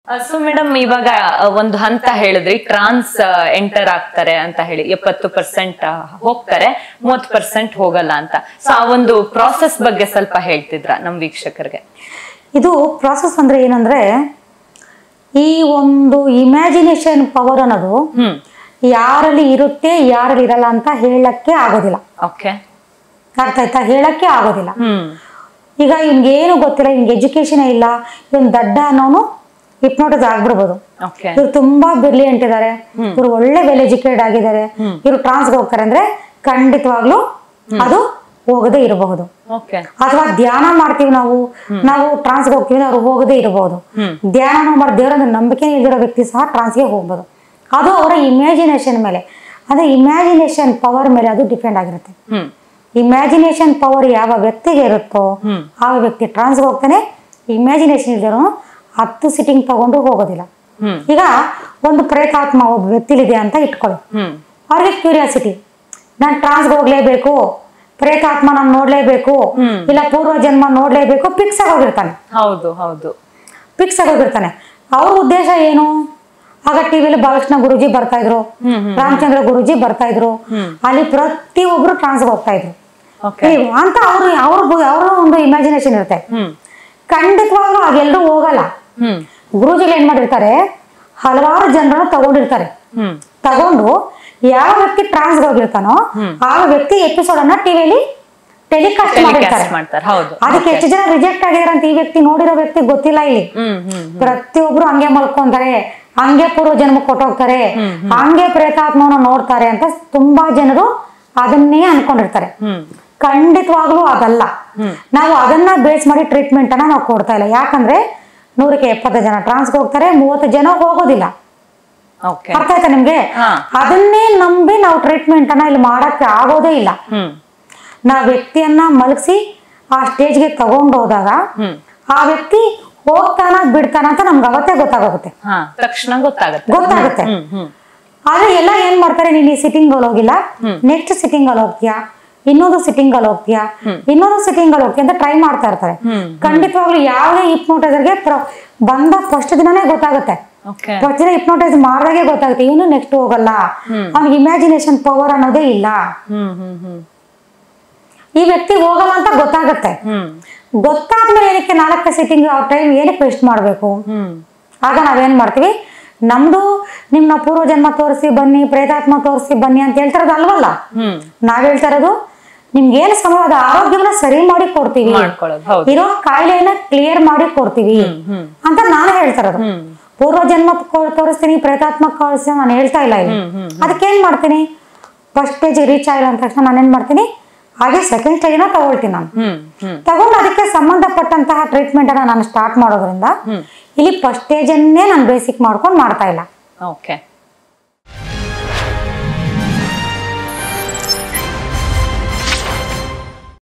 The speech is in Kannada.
ಸೊ ಮೇಡಮ್ ಇವಾಗ ಆ, ಒಂದು ಹಂತ ಹೇಳಿದ್ರಿ ಟ್ರಾನ್ಸ್ ಎಂಟರ್ ಆಗ್ತಾರೆ ಅಂತ ಹೇಳಿ ಎಪ್ಪತ್ತು ಪರ್ಸೆಂಟ್ ಹೋಗ್ತಾರೆ ಮೂವತ್ತು ಪರ್ಸೆಂಟ್ ಹೋಗಲ್ಲ ಅಂತ ಸೊ ಆ ಒಂದು ಪ್ರಾಸೆಸ್ ಬಗ್ಗೆ ಸ್ವಲ್ಪ ಹೇಳ್ತಿದ್ರ ನಮ್ ವೀಕ್ಷಕರಿಗೆ ಇದು ಪ್ರಾಸೆಸ್ ಅಂದ್ರೆ ಏನಂದ್ರೆ ಈ ಒಂದು ಇಮ್ಯಾಜಿನೇಷನ್ ಪವರ್ ಅನ್ನೋದು ಹ್ಮ್ ಯಾರಲ್ಲಿ ಇರುತ್ತೆ ಯಾರಲ್ಲಿ ಇರಲ್ಲ ಅಂತ ಹೇಳಕ್ಕೆ ಆಗೋದಿಲ್ಲ ಓಕೆ ಅರ್ಥ ಆಯ್ತಾ ಹೇಳಕ್ಕೆ ಆಗೋದಿಲ್ಲ ಹ್ಮ್ ಈಗ ಇವ್ನಿಗೆ ಏನು ಗೊತ್ತಿಲ್ಲ ಇವ್ನಿಗೆ ಎಜುಕೇಶನ್ ಇಲ್ಲ ಇವನ್ ದಡ್ಡ ಅನ್ನೋನು ಹಿಪ್ನೋಟಿಸ್ ಆಗ್ಬಿಡ್ಬೋದು ಓಕೆ ಇವ್ರು ತುಂಬಾ ಬ್ರಿಲಿಯಂಟ್ ಇದ್ದಾರೆ ಇವ್ರು ಒಳ್ಳೆ ವೆಲ್ ಎಜುಕೇಟೆಡ್ ಆಗಿದ್ದಾರೆ ಇವ್ರು ಟ್ರಾನ್ಸ್ಗೆ ಹೋಗ್ತಾರೆ ಅಂದ್ರೆ ಖಂಡಿತವಾಗ್ಲೂ ಅದು ಹೋಗದೆ ಇರಬಹುದು ಓಕೆ ಅಥವಾ ಧ್ಯಾನ ಮಾಡ್ತೀವಿ ನಾವು ನಾವು ಟ್ರಾನ್ಸ್ಗೆ ಹೋಗ್ತೀವಿ ಅವ್ರು ಹೋಗದೆ ಇರಬಹುದು ಹ್ಮ್. ಧ್ಯಾನ ಮಾಡಿ ದೇವರ ನಂಬಿಕೆ ಇಲ್ದಿರೋ ವ್ಯಕ್ತಿ ಸಹ ಟ್ರಾನ್ಸ್ಗೆ ಹೋಗ್ಬೋದು ಅದು ಅವರ ಇಮ್ಯಾಜಿನೇಷನ್ ಮೇಲೆ ಅಂದ್ರೆ ಇಮ್ಯಾಜಿನೇಷನ್ ಪವರ್ ಮೇಲೆ ಅದು ಡಿಪೆಂಡ್ ಆಗಿರುತ್ತೆ ಹ್ಮ್ ಇಮ್ಯಾಜಿನೇಷನ್ ಪವರ್ ಯಾವ ವ್ಯಕ್ತಿಗೆ ಇರುತ್ತೋ ಹ್ಮ್. ಆ ವ್ಯಕ್ತಿ ಟ್ರಾನ್ಸ್ಗೆ ಹೋಗ್ತಾನೆ ಇಮ್ಯಾಜಿನೇಷನ್ ಇಲ್ದಿರೋ ಹತ್ತು ಸಿಟ್ಟಿಂಗ್ ತಗೊಂಡು ಹೋಗೋದಿಲ್ಲ ಹ್ಮ್ ಈಗ ಒಂದು ಪ್ರೇತಾತ್ಮ ಒಬ್ಬ ವ್ಯಕ್ತಿಲಿದೆ ಅಂತ ಇಟ್ಕೊಳ್ಳಿ ಹ್ಮ್ ಅವ್ರಿಗೆ ಕ್ಯೂರಿಯಾಸಿಟಿ ನಾನು ಟ್ರಾನ್ಸ್ಗೆ ಹೋಗ್ಲೇಬೇಕು ಪ್ರೇತಾತ್ಮ ನಾನು ನೋಡ್ಲೇಬೇಕು ಹ್ಮ್. ಇಲ್ಲ ಪೂರ್ವ ಜನ್ಮ ನೋಡ್ಲೇಬೇಕು ಫಿಕ್ಸ್ ಆಗೋಗಿರ್ತಾನೆ ಹೌದು ಹೌದು ಫಿಕ್ಸ್ ಆಗೋಗಿರ್ತಾನೆ ಅವ್ರ ಉದ್ದೇಶ ಏನು ಆಗ ಟಿವಿಲಿ ಬಾಲಕೃಷ್ಣ ಗುರುಜಿ ಬರ್ತಾ ಇದ್ರು ಹ್ಮ್ ಹ್ಮ್ ರಾಮಚಂದ್ರ ಗುರುಜಿ ಬರ್ತಾ ಇದ್ರು ಹ್ಮ್. ಅಲ್ಲಿ ಪ್ರತಿಯೊಬ್ರು ಟ್ರಾನ್ಸ್ಗೆ ಹೋಗ್ತಾ ಇದ್ರು ಓಕೆ ಈ- ಅಂತ ಅವ್ರು ಅವ್ರ ಅವರ ಒಂದು ಇಮ್ಯಾಜಿನೇಷನ್ ಇರುತ್ತೆ ಹ್ಮ್ ಖಂಡಿತವಾಗ್ಲೂ ಹಾಗೆಲ್ಲರೂ ಹೋಗಲ್ಲ ಹ್ಮ್ ಗುರುಜಿಗಳು ಏನ್ ಮಾಡಿರ್ತಾರೆ ಹಲವಾರು ಜನರನ್ನ ತಗೊಂಡಿರ್ತಾರೆ ಹ್ಮ್ ತಗೊಂಡು ಯಾವ ವ್ಯಕ್ತಿ ಟ್ರಾನ್ಸ್ ಹೋಗಿರ್ತಾನೋ ಆ ವ್ಯಕ್ತಿ ಎಪಿಸೋಡ್ ಅನ್ನ ಟಿವಿಯಲ್ಲಿ ಟೆಲಿಕಾಸ್ಟ್ ಮಾಡಿರ್ತಾರೆ ಟೆಲಿಕಾಸ್ಟ್ ಮಾಡ್ತಾರೆ ಹೌದು ಅದಕ್ಕೆ ಎಷ್ಟು ಜನ ರಿಜೆಕ್ಟ್ ಆಗಿದಾರೆ ಅಂತ ಈ ವ್ಯಕ್ತಿ ನೋಡಿರೋ ವ್ಯಕ್ತಿ ಗೊತ್ತಿಲ್ಲ ಇಲ್ಲಿ ಹ್ಮ್ ಹ್ಮ್ ಪ್ರತಿಯೊಬ್ರು ಹಂಗೆ ಮಲ್ಕೊಂತಾರೆ ಹಂಗೆ ಪೂರ್ವ ಜನ್ಮ ಕೊಟ್ಟೋಗ್ತಾರೆ ಹಂಗೆ ಪ್ರೇತಾತ್ಮವನ್ನ ನೋಡ್ತಾರೆ ಅಂತ ತುಂಬಾ ಜನರು ಅದನ್ನೇ ಅನ್ಕೊಂಡಿರ್ತಾರೆ ಹ್ಮ್ ಖಂಡಿತವಾಗ್ಲೂ ಅದಲ್ಲ ನಾವು ಅದನ್ನ ಬೇಸ್ ಮಾಡಿ ಟ್ರೀಟ್ಮೆಂಟ್ ಅನ್ನ ನಾವು ಕೊಡ್ತಾ ಇಲ್ಲ ಯಾಕಂದ್ರೆ ನೂರಕ್ಕೆ ಎಪ್ಪತ್ತು ಜನ ಟ್ರಾನ್ಸ್ಗೆ ಹೋಗ್ತಾರೆ ಮೂವತ್ತು ಜನ ಹೋಗೋದಿಲ್ಲ ಓಕೆ ಅರ್ಥ ಆಯ್ತಾ ನಿಮ್ಗೆ ಹಾ. ಅದನ್ನೇ ನಂಬಿ ನಾವು ಟ್ರೀಟ್ಮೆಂಟ್ ಅನ್ನ ಇಲ್ಲಿ ಮಾಡಕ್ಕೆ ಆಗೋದೇ ಇಲ್ಲ ಹ್ಮ್ ನಾವು ವ್ಯಕ್ತಿಯನ್ನ ಮಲಗಿಸಿ ಆ ಸ್ಟೇಜ್ಗೆ ತಗೊಂಡು ಹೋದಾಗ ಹ್ಮ್ ಆ ವ್ಯಕ್ತಿ ಹೋಗ್ತಾನ ಬಿಡ್ತಾನ ಅಂತ ನಮ್ಗೆ ಅವತ್ತೇ ಗೊತ್ತಾಗೋಗುತ್ತೆ ಹಾ ತಕ್ಷಣ ಗೊತ್ತಾಗತ್ತೆ ಗೊತ್ತಾಗುತ್ತೆ ಹ್ಮ್ ಹ್ಮ್ ಆದ್ರೆ ಎಲ್ಲ ಏನ್ ಮಾಡ್ತಾರೆ ನೀನ್ ಈ ಸಿಟ್ಟಿಂಗ್ ಅಲ್ಲಿ ಹೋಗಿಲ್ಲ ನೆಕ್ಸ್ಟ್ ಸಿಟ್ಟಿಂಗ್ ಅಲ್ಲಿ ಹೋಗ್ತೀಯಾ ಇನ್ನೊಂದು ಸಿಟ್ಟಿಂಗ್ ಅಲ್ಲಿ ಹೋಗ್ತೀಯಾ ಇನ್ನೊಂದು ಸಿಟ್ಟಿಂಗ್ ಅಲ್ಲಿ ಹೋಗ್ತೀಯ ಅಂತ ಟ್ರೈ ಮಾಡ್ತಾ ಇರ್ತಾರೆ ಹ್ಮ್ ಖಂಡಿತವಾಗ್ಲೂ ಯಾವುದೇ ಹಿಪ್ನೋಟೈಸರ್ಗೆ ಬಂದ ಫಸ್ಟ್ ದಿನನೇ ಗೊತ್ತಾಗುತ್ತೆ ಓಕೆ ಫಸ್ಟ್ ದಿನ ಹಿಪ್ನೋಟೈಸ್ ಮಾಡಿದಾಗೆ ಗೊತ್ತಾಗುತ್ತೆ ಇವನು ನೆಕ್ಸ್ಟ್ ಹೋಗಲ್ಲ ಅವ್ನಿಗೆ ಇಮ್ಯಾಜಿನೇಷನ್ ಪವರ್ ಅನ್ನೋದೇ ಇಲ್ಲ ಹ್ಮ್ ಹ್ಮ್ ಹ್ಮ್ ಈ ವ್ಯಕ್ತಿ ಹೋಗಲ್ಲ ಅಂತ ಗೊತ್ತಾಗುತ್ತೆ ಹ್ಮ್ ಗೊತ್ತಾದ್ಮೇಲೆ ಏನಕ್ಕೆ ನಾಲ್ಕು ಸಿಟ್ಟಿಂಗ್ ಆ ಟೈಮ್ ಏನಕ್ಕೆ ವೇಸ್ಟ್ ಮಾಡಬೇಕು ಹ್ಮ್ ಆಗ ನಾವೇನ್ ಮಾಡ್ತೀವಿ ನಮ್ದು ನಿಮ್ನ ಪೂರ್ವ ಜನ್ಮ ತೋರಿಸಿ ಬನ್ನಿ ಪ್ರೇತಾತ್ಮ ತೋರಿಸಿ ಬನ್ನಿ ಅಂತ ಹೇಳ್ತಿರೋದು ಅಲ್ವಲ್ಲ ಹ್ಮ್ ನಾವ್ ಹೇಳ್ತಾ ಇರೋದು ನಿಮ್ಗೆ ಏನು ಸಮಯದ ಆರೋಗ್ಯವನ್ನ ಸರಿ ಮಾಡಿ ಕೊಡ್ತೀವಿ ಮಾಡ್ಕೊಳ್ಳೋದು ಹೌದು ಇರೋ ಕಾಯಿಲೆಯನ್ನ ಕ್ಲಿಯರ್ ಮಾಡಿ ಕೊಡ್ತೀವಿ ಹ್ಮ್ ಅಂತ ನಾನು ಹೇಳ್ತಾ ಇರೋದು ಹ್ಮ್ ಪೂರ್ವ ಜನ್ಮ ಕೊ- ತೋರಿಸ್ತೀನಿ ಪ್ರೇತಾತ್ಮ ತೋರಿಸ್ತೀನಿ ನಾನು ಹೇಳ್ತಾ ಇಲ್ಲ ಇಲ್ಲಿ ಹ್ಮ್ ಹ್ಮ್ ಅದಕ್ಕೆ ಏನ್ ಮಾಡ್ತೀನಿ ಫಸ್ಟ್ ಪೇಜ್ ರೀಚ್ ಆಗಿಲ್ಲ ಅಂದ ತಕ್ಷಣ ನಾನು ಏನ್ ಮಾಡ್ತೀನಿ ಹಾಗೆ ಸೆಕೆಂಡ್ ಸ್ಟೇಜ್ನ ತಗೊಳ್ತೀನಿ ನಾನು ಹ್ಮ್ ಹ್ಮ್ ತಗೊಂಡು ಅದಕ್ಕೆ ಸಂಬಂಧಪಟ್ಟಂತಹ ಟ್ರೀಟ್ಮೆಂಟ್ ಅನ್ನ ನಾನು ಸ್ಟಾರ್ಟ್ ಮಾಡೋದ್ರಿಂದ ಹ್ಮ್. ಇಲ್ಲಿ ಫಸ್ಟ್ ಸ್ಟೇಜ್ ಅನ್ನೇ ನಾನು ಬೇಸಿಕ್ ಮಾಡ್ಕೊಂಡು ಮಾಡ್ತಾ ಇಲ್ಲ ಓಕೆ